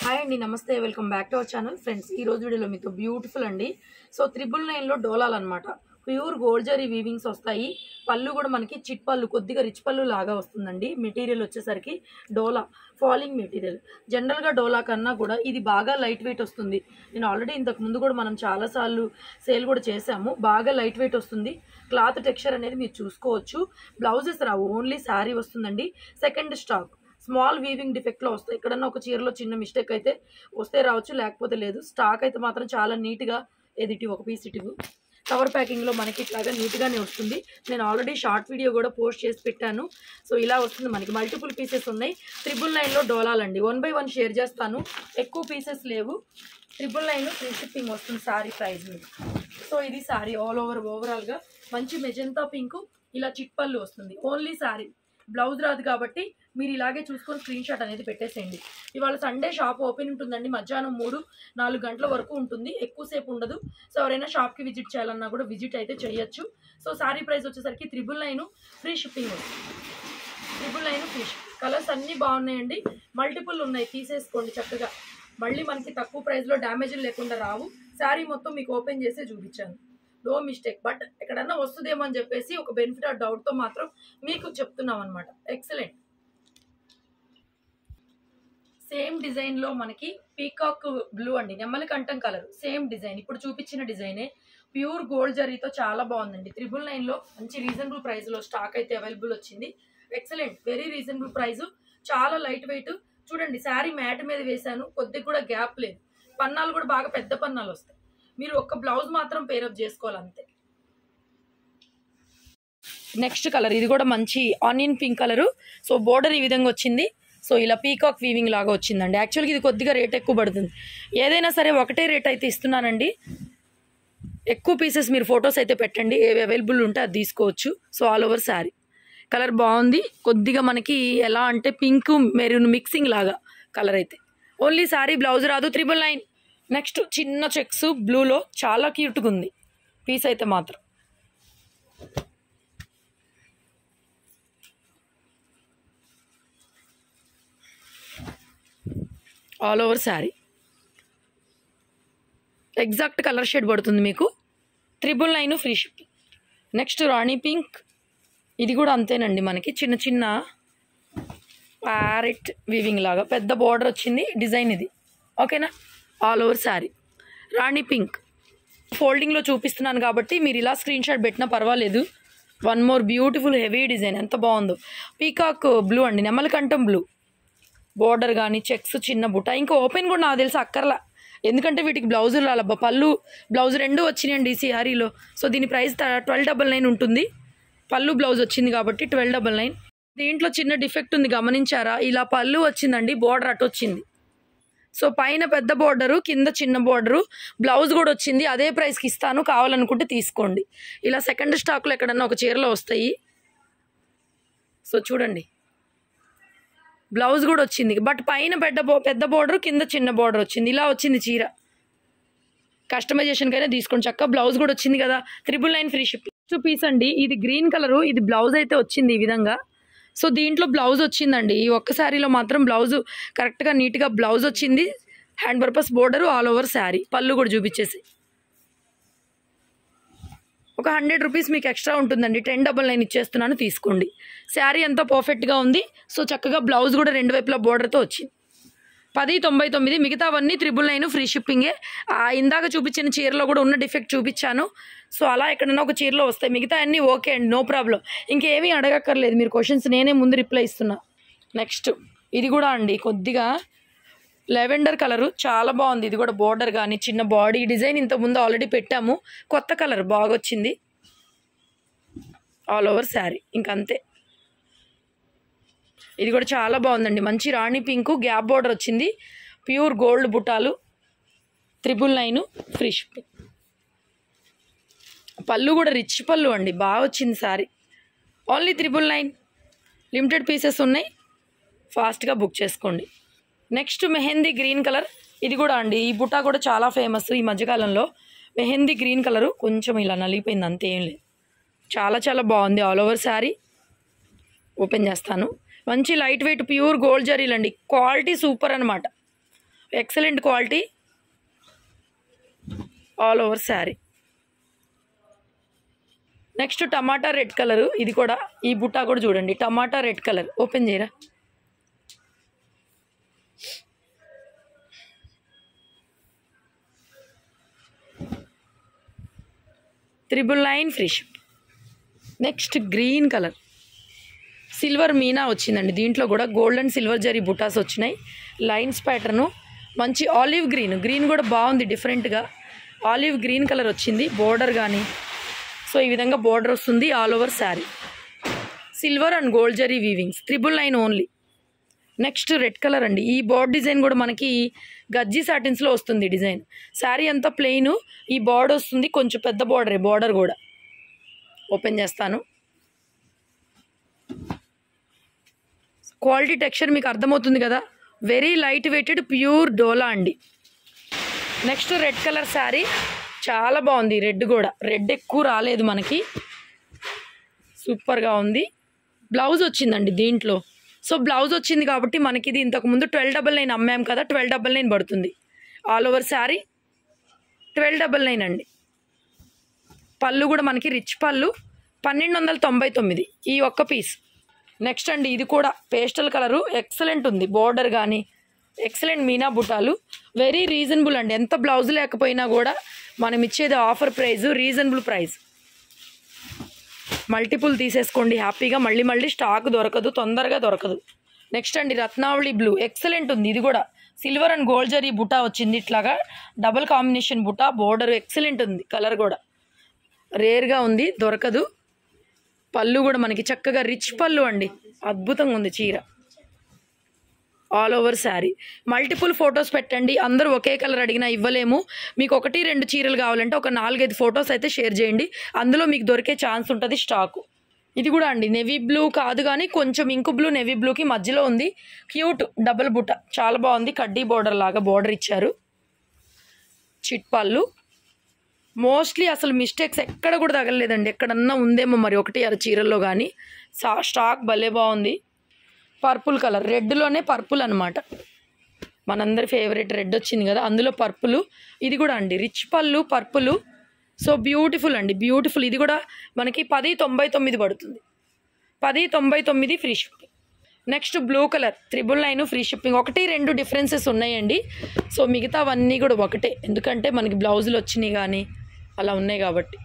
hi అండి నమస్తే welcome back to our channel friends ఈ రోజు వీడియోలో మీతో బ్యూటిఫుల్ అండి సో త్రిబుల్ నైన్లో డోలాలు అనమాట ప్యూర్ గోల్డ్ జరీ వీవింగ్స్ వస్తాయి పళ్ళు కూడా మనకి చిట్ పళ్ళు కొద్దిగా రిచ్ పళ్ళు లాగా వస్తుందండి మెటీరియల్ వచ్చేసరికి డోలా ఫాలింగ్ మెటీరియల్ జనరల్గా డోలా కన్నా కూడా ఇది బాగా లైట్ వెయిట్ వస్తుంది నేను ఆల్రెడీ ఇంతకు ముందు కూడా మనం చాలాసార్లు సేల్ కూడా చేసాము బాగా లైట్ వెయిట్ వస్తుంది క్లాత్ టెక్స్చర్ అనేది మీరు చూసుకోవచ్చు బ్లౌజెస్ రావు ఓన్లీ శారీ వస్తుందండి సెకండ్ స్టాక్ స్మాల్ వీవింగ్ డిఫెక్ట్లో వస్తాయి ఎక్కడన్నా ఒక చీరలో చిన్న మిస్టేక్ అయితే వస్తే రావచ్చు లేకపోతే లేదు స్టాక్ అయితే మాత్రం చాలా నీట్గా ఎదిటి ఒక పీస్ ఇటు కవర్ ప్యాకింగ్లో మనకి ఇట్లాగా నీట్గానే వస్తుంది నేను ఆల్రెడీ షార్ట్ వీడియో కూడా పోస్ట్ చేసి పెట్టాను సో ఇలా వస్తుంది మనకి మల్టిపుల్ పీసెస్ ఉన్నాయి ట్రిపుల్ నైన్లో డోలాలండి వన్ బై వన్ షేర్ చేస్తాను ఎక్కువ పీసెస్ లేవు ట్రిపుల్ నైన్ ఫ్రీ షిప్పింగ్ వస్తుంది సారీ ప్రైస్ మీకు సో ఇది సారీ ఆల్ ఓవర్ ఓవరాల్గా మంచి మెజంతా పింక్ ఇలా చిట్పల్లు వస్తుంది ఓన్లీ సారీ బ్లౌజ్ రాదు కాబట్టి మీరు ఇలాగే చూసుకొని స్క్రీన్ షాట్ అనేది పెట్టేసేయండి ఇవాళ సండే షాప్ ఓపెన్ ఉంటుందండి మధ్యాహ్నం మూడు నాలుగు గంటల వరకు ఉంటుంది ఎక్కువసేపు ఉండదు సో ఎవరైనా షాప్కి విజిట్ చేయాలన్నా కూడా విజిట్ అయితే చేయొచ్చు సో సారీ ప్రైస్ వచ్చేసరికి త్రిబుల్ నైన్ ఫ్రీ షిప్పింగ్ వస్తుంది triple nine free shipping colours అన్నీ బాగున్నాయండి మల్టిపుల్ ఉన్నాయి తీసేసుకోండి చక్కగా మళ్ళీ మనకి తక్కువ ప్రైస్లో డ్యామేజ్లు లేకుండా రావు శారీ మొత్తం మీకు ఓపెన్ చేసే చూపించాను నో మిస్టేక్ బట్ ఎక్కడన్నా వస్తుందేమో అని చెప్పేసి ఒక బెనిఫిట్ ఆ డౌట్తో మాత్రం మీకు చెప్తున్నాం అనమాట ఎక్సలెంట్ సేమ్ డిజైన్లో మనకి పీకాక్ బ్లూ అండి నెమ్మలి కంఠం కలర్ సేమ్ డిజైన్ ఇప్పుడు చూపించిన డిజైనే ప్యూర్ గోల్డ్ జరీతో చాలా బాగుందండి త్రిబుల్ నైన్లో మంచి రీజనబుల్ ప్రైస్లో స్టాక్ అయితే అవైలబుల్ వచ్చింది ఎక్సలెంట్ వెరీ రీజనబుల్ ప్రైస్ చాలా లైట్ వెయిట్ చూడండి శారీ మ్యాట్ మీద వేశాను కొద్దిగా కూడా గ్యాప్ లేదు పన్నాలు కూడా బాగా పెద్ద పన్నాలు వస్తాయి మీరు ఒక్క బ్లౌజ్ మాత్రం పేరప్ చేసుకోవాలి అంతే నెక్స్ట్ కలర్ ఇది కూడా మంచి onion pink colour so border ఈ విధంగా వచ్చింది సో ఇలా పీకాక్ వీవింగ్ లాగా వచ్చిందండి యాక్చువల్గా ఇది కొద్దిగా రేట్ ఎక్కువ పడుతుంది ఏదైనా సరే ఒకటే రేట్ అయితే ఇస్తున్నానండి ఎక్కువ పీసెస్ మీరు ఫొటోస్ అయితే పెట్టండి ఏవి అవైలబుల్ ఉంటే అది తీసుకోవచ్చు so all over sari colour బాగుంది కొద్దిగా మనకి ఎలా అంటే పింక్ మెరూన్ మిక్సింగ్ లాగా కలర్ అయితే ఓన్లీ శారీ బ్లౌజ్ రాదు త్రిబుల్ నైన్ నెక్స్ట్ చిన్న చెక్స్ బ్లూలో చాలా క్యూట్గా ఉంది పీస్ అయితే మాత్రం all over sari exact colour shade పడుతుంది మీకు triple nine free shipping next rani pink ఇది కూడా అంతేనండి మనకి చిన్న చిన్న ప్యారెట్ వీవింగ్ లాగా పెద్ద బార్డర్ వచ్చింది డిజైన్ ఇది ఓకేనా all over sari rani pink ఫోల్డింగ్లో చూపిస్తున్నాను కాబట్టి మీరు ఇలా స్క్రీన్ షాట్ పెట్టినా పర్వాలేదు one more beautiful heavy design ఎంత బాగుందో పీకాక్ బ్లూ అండి నెమలకంఠం బ్లూ బోర్డర్ కానీ చెక్స్ చిన్న బుట్ట ఇంకా ఓపెన్ కూడా నాకు తెలిసి అక్కర్లా ఎందుకంటే వీటికి బ్లౌజులు రాలబ్బా పళ్ళు బ్లౌజ్ రెండు వచ్చినాయండి ఈ సిఆరీలో సో దీని ప్రైస్ ట్వెల్వ్ డబల్ నైన్ ఉంటుంది పళ్ళు బ్లౌజ్ వచ్చింది కాబట్టి ట్వెల్వ్ డబల్ నైన్ దీంట్లో చిన్న డిఫెక్ట్ ఉంది గమనించారా ఇలా పళ్ళు వచ్చిందండి బోర్డర్ అటు వచ్చింది సో పైన పెద్ద బోర్డరు కింద చిన్న బోర్డరు బ్లౌజ్ కూడా వచ్చింది అదే ప్రైస్కి ఇస్తాను కావాలనుకుంటే తీసుకోండి ఇలా సెకండ్ స్టాక్లో ఎక్కడన్నా ఒక చీరలో వస్తాయి సో చూడండి బ్లౌజ్ కూడా వచ్చింది బట్ పైన పెద్ద బో పెద్ద బోర్డర్ కింద చిన్న బోర్డర్ వచ్చింది ఇలా వచ్చింది చీర కస్టమైజేషన్కైనా తీసుకోండి చక్క బ్లౌజ్ కూడా వచ్చింది కదా triple nine free ship two piece అండి ఇది గ్రీన్ కలరు ఇది బ్లౌజ్ అయితే వచ్చింది ఈ విధంగా సో దీంట్లో బ్లౌజ్ వచ్చిందండి ఈ ఒక్క శారీలో మాత్రం బ్లౌజ్ కరెక్ట్గా నీట్గా బ్లౌజ్ వచ్చింది hand purpose border all over sari పళ్ళు కూడా చూపించేసి ఒక హండ్రెడ్ రూపీస్ మీకు ఎక్స్ట్రా ఉంటుందండి టెన్ డబల్ నైన్ ఇచ్చేస్తున్నాను తీసుకోండి శారీ ఎంతో పర్ఫెక్ట్గా ఉంది సో చక్కగా బ్లౌజ్ కూడా రెండు వైపులా బోర్డర్తో వచ్చింది పది తొంభై తొమ్మిది మిగతావన్నీ త్రిబుల్ నైన్ ఫ్రీ షిప్పింగే ఆ ఇందాక చూపించిన చీరలో కూడా ఉన్న డిఫెక్ట్ చూపించాను సో అలా ఎక్కడైనా ఒక చీరలో వస్తాయి మిగతా అన్నీ ఓకే అండి నో ప్రాబ్లం ఇంకేమీ అడగక్కర్లేదు మీరు క్వశ్చన్స్ నేనే ముందు రిప్లై ఇస్తున్నా నెక్స్ట్ ఇది కూడా అండి కొద్దిగా లెవెండర్ కలరు చాలా బాగుంది ఇది కూడా బోర్డర్ కానీ చిన్న బాడీ డిజైన్ ఇంత ముందు ఆల్రెడీ పెట్టాము కొత్త కలర్ బాగా వచ్చింది ఆల్ ఓవర్ శారీ ఇంకంతే ఇది కూడా చాలా బాగుందండి మంచి రాణి పింకు గ్యాప్ బోర్డర్ వచ్చింది ప్యూర్ గోల్డ్ బుటాలు త్రిబుల్ నైన్ ఫ్రీ షిప్పింగ్ పళ్ళు కూడా రిచ్ పళ్ళు అండి బాగా వచ్చింది sari only triple nine limited pieces ఉన్నాయి ఫాస్ట్గా బుక్ చేసుకోండి నెక్స్ట్ మెహందీ గ్రీన్ కలర్ ఇది కూడా అండి ఈ బుట్ట కూడా చాలా ఫేమస్ ఈ మధ్యకాలంలో మెహందీ గ్రీన్ కలరు కొంచెం ఇలా నలిగిపోయింది అంతే ఏం లేదు చాలా చాలా బాగుంది ఆల్ ఓవర్ శారీ ఓపెన్ చేస్తాను మంచి లైట్ వెయిట్ ప్యూర్ గోల్డ్ జరీలు అండి క్వాలిటీ సూపర్ అనమాట excellent quality all over sari next టమాటా రెడ్ కలర్ ఇది కూడా ఈ బుట్టా కూడా చూడండి టమాటా రెడ్ కలర్ ఓపెన్ చేయరా triple nine free ship next green colour silver మీనా వచ్చిందండి దీంట్లో కూడా గోల్డ్ అండ్ సిల్వర్ జరీ బుటాస్ వచ్చినాయి లైన్స్ ప్యాటర్ను మంచి ఆలివ్ గ్రీన్ గ్రీన్ కూడా బాగుంది డిఫరెంట్గా ఆలివ్ గ్రీన్ కలర్ వచ్చింది బోర్డర్ కానీ సో ఈ విధంగా బోర్డర్ వస్తుంది all over sari silver and gold zari weavings triple nine only next red colour అండి ఈ బోర్డ్ డిజైన్ కూడా మనకి గజ్జి సాటిన్స్లో వస్తుంది డిజైన్ శారీ అంతా ప్లెయిన్ ఈ బోర్డర్ వస్తుంది కొంచెం పెద్ద బోర్డరే బోర్డర్ కూడా ఓపెన్ చేస్తాను క్వాలిటీ టెక్స్చర్ మీకు అర్థమవుతుంది కదా వెరీ లైట్ వెయిటెడ్ ప్యూర్ డోలా అండి నెక్స్ట్ రెడ్ కలర్ శారీ చాలా బాగుంది రెడ్ కూడా రెడ్ ఎక్కువ రాలేదు మనకి సూపర్గా ఉంది బ్లౌజ్ వచ్చిందండి దీంట్లో సో బ్లౌజ్ వచ్చింది కాబట్టి మనకి ఇది ఇంతకుముందు ట్వెల్వ్ డబల్ నైన్ అమ్మాం కదా ట్వెల్వ్ డబల్ నైన్ పడుతుంది all over sari twelve double nine అండి పళ్ళు కూడా మనకి రిచ్ పళ్ళు పన్నెండు వందల తొంభై తొమ్మిది ఈ ఒక్క పీస్ నెక్స్ట్ అండి ఇది కూడా పేస్టల్ కలరు ఎక్సలెంట్ ఉంది బోర్డర్ కానీ ఎక్సలెంట్ మీనా బుటాలు వెరీ రీజనబుల్ అండి ఎంత బ్లౌజ్ లేకపోయినా కూడా మనం ఇచ్చేది offer price reasonable price multiple తీసేసుకోండి హ్యాపీగా మళ్ళీ మళ్ళీ స్టాక్ దొరకదు తొందరగా దొరకదు నెక్స్ట్ అండి రత్నావళి బ్లూ ఎక్సలెంట్ ఉంది ఇది కూడా సిల్వర్ అండ్ గోల్డ్ జరీ బుటా వచ్చింది ఇట్లాగా డబుల్ కాంబినేషన్ బుటా బోర్డర్ ఎక్సలెంట్ ఉంది కలర్ కూడా రేర్గా ఉంది దొరకదు పళ్ళు కూడా మనకి చక్కగా రిచ్ పళ్ళు అండి అద్భుతంగా ఉంది చీర all over sari multiple photos పెట్టండి అందరూ ఒకే కలర్ అడిగినా ఇవ్వలేము మీకు ఒకటి రెండు చీరలు కావాలంటే ఒక నాలుగైదు ఫొటోస్ అయితే షేర్ చేయండి అందులో మీకు దొరికే ఛాన్స్ ఉంటుంది స్టాకు ఇది కూడా అండి నెవీ బ్లూ కాదు కానీ కొంచెం ఇంకు బ్లూ నెవీ బ్లూకి మధ్యలో ఉంది క్యూట్ డబుల్ బుట్ట చాలా బాగుంది కడ్డీ బోర్డర్ లాగా బోర్డర్ ఇచ్చారు చిట్ పళ్ళు మోస్ట్లీ అసలు మిస్టేక్స్ ఎక్కడ కూడా తగలలేదండి ఎక్కడన్నా ఉందేమో మరి ఒకటి అర చీరల్లో కానీ సా స్టాక్ భలే బాగుంది పర్పుల్ కలర్ రెడ్లోనే పర్పుల్ అనమాట మనందరి ఫేవరెట్ రెడ్ వచ్చింది కదా అందులో పర్పుల్ ఇది కూడా అండి రిచ్ పళ్ళు పర్పుల్ సో బ్యూటిఫుల్ అండి బ్యూటిఫుల్ ఇది కూడా మనకి పది తొంభై తొమ్మిది పడుతుంది పది తొంభై తొమ్మిది free shipping next blue colour triple nine free shipping ఒకటి రెండు డిఫరెన్సెస్ ఉన్నాయండి సో మిగతావన్నీ కూడా ఒకటే ఎందుకంటే మనకి బ్లౌజులు వచ్చినాయి కానీ అలా ఉన్నాయి కాబట్టి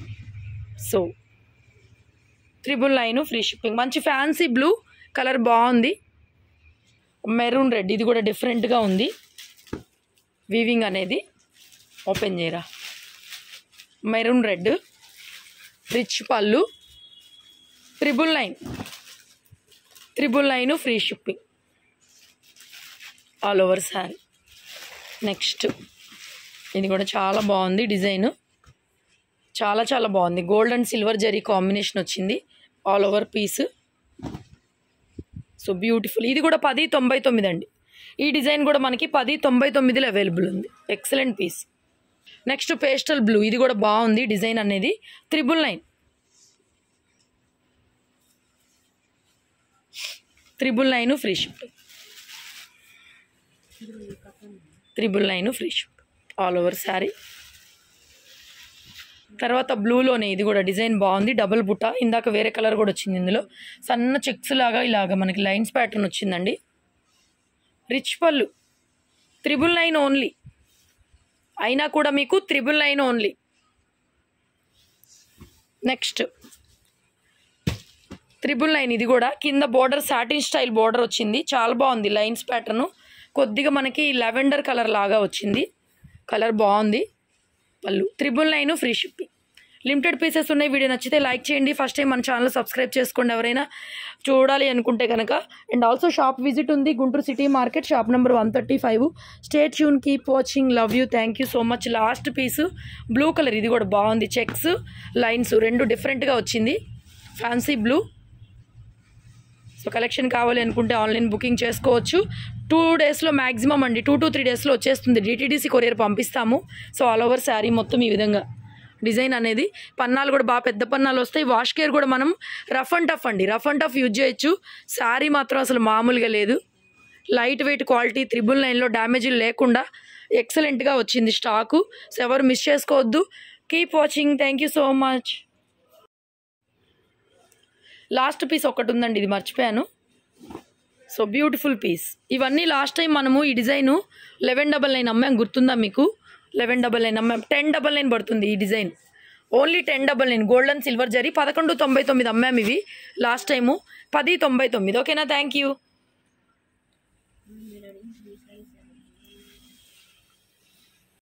so triple nine free shipping మంచి ఫ్యాన్సీ బ్లూ కలర్ బాగుంది మెరూన్ రెడ్ ఇది కూడా డిఫరెంట్గా ఉంది వీవింగ్ అనేది ఓపెన్ చేయరా మెరూన్ రెడ్ రిచ్ పళ్ళు triple nine triple nine free shipping all over sari next ఇది కూడా చాలా బాగుంది డిజైన్ చాలా చాలా బాగుంది gold and silver zari combination వచ్చింది all over piece so beautiful ఇది కూడా పది తొంభై తొమ్మిది అండి ఈ డిజైన్ కూడా మనకి పది తొంభై తొమ్మిదిలో అవైలబుల్ ఉంది excellent piece next pastel blue ఇది కూడా బాగుంది డిజైన్ అనేది triple nine triple nine free ship triple nine free ship all over sari తర్వాత బ్లూలోనే ఇది కూడా డిజైన్ బాగుంది డబుల్ బుట్ట ఇందాక వేరే కలర్ కూడా వచ్చింది ఇందులో సన్న చెక్స్ లాగా ఇలాగా మనకి లైన్స్ ప్యాటర్న్ వచ్చిందండి రిచ్ పళ్ళు త్రిబుల్ నైన్ ఓన్లీ అయినా కూడా మీకు triple nine only next triple nine ఇది కూడా కింద బోర్డర్ సాటిన్ స్టైల్ బోర్డర్ వచ్చింది చాలా బాగుంది లైన్స్ ప్యాటర్న్ కొద్దిగా మనకి లెవెండర్ కలర్ లాగా వచ్చింది కలర్ బాగుంది పళ్ళు triple nine free shipping limited pieces ఉన్నాయి వీడియో నచ్చితే లైక్ చేయండి ఫస్ట్ టైం మన ఛానల్ సబ్స్క్రైబ్ చేసుకోండి ఎవరైనా చూడాలి అనుకుంటే కనుక అండ్ ఆల్సో షాప్ విజిట్ ఉంది Guntur city market shop number one thirty five stay tuned keep watching love you thank you so much last piece blue colour ఇది కూడా బాగుంది చెక్స్ లైన్స్ రెండు డిఫరెంట్గా వచ్చింది ఫ్యాన్సీ బ్లూ సో కలెక్షన్ కావాలి అనుకుంటే online booking చేసుకోవచ్చు టూ డేస్లో మ్యాక్సిమం అండి టూ టు త్రీ డేస్లో వచ్చేస్తుంది డిటీడీసీ కొరియర్ పంపిస్తాము సో ఆల్ ఓవర్ శారీ మొత్తం ఈ విధంగా డిజైన్ అనేది పన్నాలు కూడా బాగా పెద్ద పన్నాలు వస్తాయి వాష్ కేర్ కూడా మనం రఫ్ అండ్ టఫ్ అండి రఫ్ అండ్ టఫ్ యూజ్ చేయొచ్చు శారీ మాత్రం అసలు మామూలుగా లేదు లైట్ వెయిట్ క్వాలిటీ త్రిబుల్ నైన్లో డ్యామేజీలు లేకుండా ఎక్సలెంట్గా వచ్చింది స్టాకు సో ఎవరు మిస్ చేసుకోవద్దు keep watching thank you so much last piece ఒకటి ఉందండి ఇది మర్చిపోయాను సో బ్యూటిఫుల్ పీస్ ఇవన్నీ లాస్ట్ టైం మనము ఈ డిజైను లెవెన్ డబల్ నైన్ అమ్మాం గుర్తుందా మీకు లెవెన్ డబల్ నైన్ అమ్మాం టెన్ డబల్ నైన్ పడుతుంది ఈ design only ten double nine golden silver zari పదకొండు తొంభై తొమ్మిది అమ్మాం ఇవి లాస్ట్ టైము పది తొంభై తొమ్మిది ఓకేనా థ్యాంక్ యూ